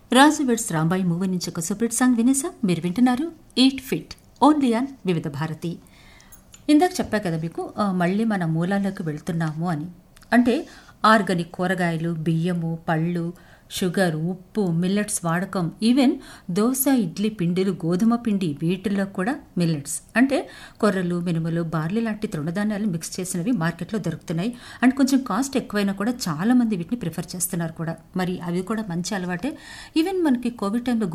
రాజు weds Rambai movie నుంచి ఒక super song వినేసా మీరు వింటున్నారు ఈట్ ఫిట్ ఓన్లీ ఆన్ వివిధ భారతి ఇందాక చెప్పా కదా మీకు ఆ, మళ్ళీ మన మూలాల్లోకి వెళ్తున్నాము అని అంటే ఆర్గానిక్ కూరగాయలు బియ్యము పళ్ళు షుగర్ ఉప్పు మిల్లెట్స్ వాడకం ఈవెన్ దోశ ఇడ్లీ పిండిలు గోధుమ పిండి వీటిల్లో కూడా మిల్లెట్స్ అంటే కొర్రలు మినుములు బార్లీ లాంటి తృణధాన్యాలు మిక్స్ చేసినవి మార్కెట్లో దొరుకుతున్నాయి అండ్ కొంచెం కాస్ట్ ఎక్కువైనా కూడా చాలా మంది వీటిని ప్రిఫర్ చేస్తున్నారు కూడా మరి అవి కూడా మంచి అలవాటే ఈవెన్ మనకి కోవిడ్ టైంలో